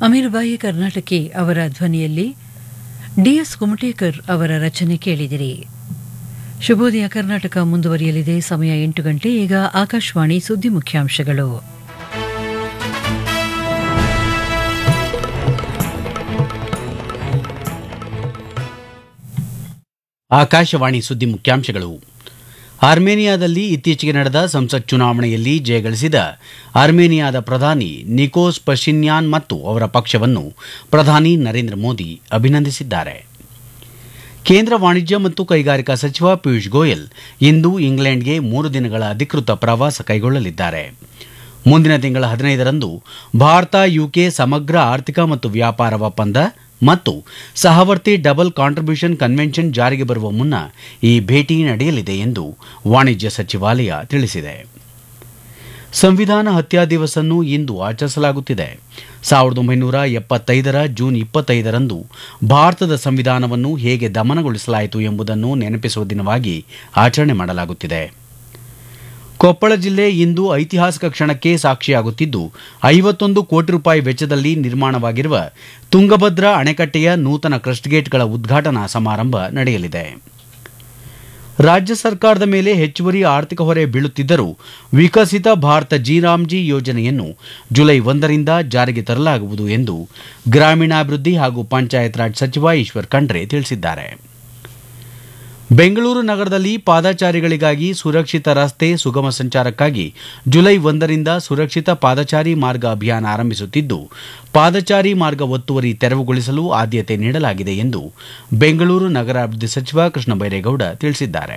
ಅಮೀರ್ಬಾಯಿ ಕರ್ನಾಟಕಿ ಅವರ ಧ್ವನಿಯಲ್ಲಿ ಡಿಎಸ್ ಕುಮಟೇಕರ್ ಅವರ ರಚನೆ ಕೇಳಿದಿರಿ ಶುಭೋದಯ ಕರ್ನಾಟಕ ಮುಂದುವರಿಯಲಿದೆ ಸಮಯ ಎಂಟು ಗಂಟೆ ಈಗ ಆಕಾಶವಾಣಿ ಸುದ್ದಿ ಮುಖ್ಯಾಂಶಗಳು ಆಕಾಶವಾಣಿ ಸುದ್ದಿ ಮುಖ್ಯಾಂಶಗಳು ಆರ್ಮೇನಿಯಾದಲ್ಲಿ ಇತ್ತೀಚೆಗೆ ನಡೆದ ಸಂಸತ್ ಚುನಾವಣೆಯಲ್ಲಿ ಜಯಗಳಿಸಿದ ಆರ್ಮೇನಿಯಾದ ಪ್ರಧಾನಿ ನಿಕೋಸ್ ಪಶಿನ್ಯಾನ್ ಮತ್ತು ಅವರ ಪಕ್ಷವನ್ನು ಪ್ರಧಾನಿ ನರೇಂದ್ರ ಮೋದಿ ಅಭಿನಂದಿಸಿದ್ದಾರೆ ಕೇಂದ್ರ ವಾಣಿಜ್ಯ ಮತ್ತು ಕೈಗಾರಿಕಾ ಸಚಿವ ಪಿಯೂಷ್ ಗೋಯಲ್ ಇಂದು ಇಂಗ್ಲೆಂಡ್ಗೆ ಮೂರು ದಿನಗಳ ಅಧಿಕೃತ ಪ್ರವಾಸ ಕೈಗೊಳ್ಳಲಿದ್ದಾರೆ ಮುಂದಿನ ತಿಂಗಳ ಹದಿನೈದರಂದು ಭಾರತ ಯುಕೆ ಸಮಗ್ರ ಆರ್ಥಿಕ ಮತ್ತು ವ್ಯಾಪಾರ ಒಪ್ಪಂದ ಮತ್ತು ಸಹವರ್ತಿ ಡಬಲ್ ಕಾಂಟ್ರಿಬ್ಯೂಷನ್ ಕನ್ವೆನ್ಷನ್ ಜಾರಿಗೆ ಬರುವ ಮುನ್ನ ಈ ಭೇಟಿ ನಡೆಯಲಿದೆ ಎಂದು ವಾಣಿಜ್ಯ ಸಚಿವಾಲಯ ತಿಳಿಸಿದೆ ಸಂವಿಧಾನ ಹತ್ಯಾ ದಿವಸನ್ನು ಇಂದು ಆಚರಿಸಲಾಗುತ್ತಿದೆ ಸಾವಿರದ ಒಂಬೈನೂರ ಎಪ್ಪತ್ತೈದರ ಜೂನ್ ಇಪ್ಪತ್ತೈದರಂದು ಭಾರತದ ಸಂವಿಧಾನವನ್ನು ಹೇಗೆ ದಮನಗೊಳಿಸಲಾಯಿತು ಎಂಬುದನ್ನು ನೆನಪಿಸುವ ದಿನವಾಗಿ ಆಚರಣೆ ಮಾಡಲಾಗುತ್ತಿದೆ ಕೊಪ್ಪಳ ಜಿಲ್ಲೆ ಇಂದು ಐತಿಹಾಸಿಕ ಕ್ಷಣಕ್ಕೆ ಸಾಕ್ಷಿಯಾಗುತ್ತಿದ್ದು ಐವತ್ತೊಂದು ಕೋಟಿ ರೂಪಾಯಿ ವೆಚ್ಚದಲ್ಲಿ ನಿರ್ಮಾಣವಾಗಿರುವ ತುಂಗಭದ್ರಾ ಅಣೆಕಟ್ಟೆಯ ನೂತನ ಕ್ರಸ್ಟ್ಗೇಟ್ಗಳ ಉದ್ಘಾಟನಾ ಸಮಾರಂಭ ನಡೆಯಲಿದೆ ರಾಜ್ಯ ಸರ್ಕಾರದ ಮೇಲೆ ಹೆಚ್ಚುವರಿ ಆರ್ಥಿಕ ಹೊರೆ ಬೀಳುತ್ತಿದ್ದರೂ ವಿಕಸಿತ ಭಾರತ ಜಿರಾಮ್ಜಿ ಯೋಜನೆಯನ್ನು ಜುಲೈ ಒಂದರಿಂದ ಜಾರಿಗೆ ತರಲಾಗುವುದು ಎಂದು ಗ್ರಾಮೀಣಾಭಿವೃದ್ಧಿ ಹಾಗೂ ಪಂಚಾಯತ್ ರಾಜ್ ಸಚಿವ ಈಶ್ವರ್ ಖಂಡ್ರೆ ತಿಳಿಸಿದ್ದಾರೆ ಬೆಂಗಳೂರು ನಗರದಲ್ಲಿ ಪಾದಚಾರಿಗಳಿಗಾಗಿ ಸುರಕ್ಷಿತ ರಸ್ತೆ ಸುಗಮ ಸಂಚಾರಕ್ಕಾಗಿ ಜುಲೈ ಒಂದರಿಂದ ಸುರಕ್ಷಿತ ಪಾದಚಾರಿ ಮಾರ್ಗ ಅಭಿಯಾನ ಆರಂಭಿಸುತ್ತಿದ್ದು ಪಾದಚಾರಿ ಮಾರ್ಗ ಒತ್ತುವರಿ ತೆರವುಗೊಳಿಸಲು ಆದ್ಯತೆ ನೀಡಲಾಗಿದೆ ಎಂದು ಬೆಂಗಳೂರು ನಗರಾಭಿವೃದ್ಧಿ ಸಚಿವ ಕೃಷ್ಣ ಬೈರೇಗೌಡ ತಿಳಿಸಿದ್ದಾರೆ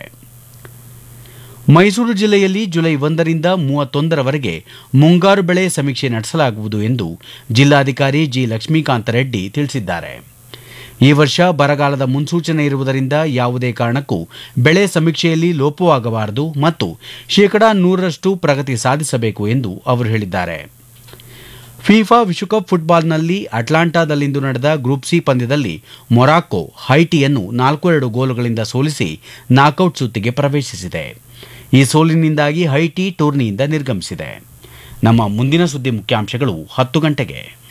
ಮೈಸೂರು ಜಿಲ್ಲೆಯಲ್ಲಿ ಜುಲೈ ಒಂದರಿಂದ ಮೂವತ್ತೊಂದರವರೆಗೆ ಮುಂಗಾರು ಬೆಳೆ ಸಮೀಕ್ಷೆ ನಡೆಸಲಾಗುವುದು ಎಂದು ಜಿಲ್ಲಾಧಿಕಾರಿ ಜಿ ಲಕ್ಷ್ಮೀಕಾಂತ ರೆಡ್ಡಿ ತಿಳಿಸಿದ್ದಾರೆ ಈ ವರ್ಷ ಬರಗಾಲದ ಮುನ್ಸೂಚನೆ ಇರುವುದರಿಂದ ಯಾವುದೇ ಕಾರಣಕ್ಕೂ ಬೆಳೆ ಸಮೀಕ್ಷೆಯಲ್ಲಿ ಲೋಪವಾಗಬಾರದು ಮತ್ತು ಶೇಕಡಾ ನೂರರಷ್ಟು ಪ್ರಗತಿ ಸಾಧಿಸಬೇಕು ಎಂದು ಅವರು ಹೇಳಿದ್ದಾರೆ ಫಿಫಾ ವಿಶ್ವಕಪ್ ಫುಟ್ಬಾಲ್ನಲ್ಲಿ ಅಟ್ಲಾಂಟಾದಲ್ಲಿಂದು ನಡೆದ ಗ್ರೂಪ್ ಸಿ ಪಂದ್ಯದಲ್ಲಿ ಮೊರಾಕೊ ಹೈಟಿಯನ್ನು ನಾಲ್ಕು ಎರಡು ಗೋಲುಗಳಿಂದ ಸೋಲಿಸಿ ನಾಕೌಟ್ ಸುತ್ತಿಗೆ ಪ್ರವೇಶಿಸಿದೆ ಈ ಸೋಲಿನಿಂದಾಗಿ ಹೈಟಿ ಟೂರ್ನಿಯಿಂದ ನಿರ್ಗಮಿಸಿದೆ ನಮ್ಮ ಮುಂದಿನ ಸುದ್ದಿ ಮುಖ್ಯಾಂಶಗಳು ಹತ್ತು ಗಂಟೆಗೆ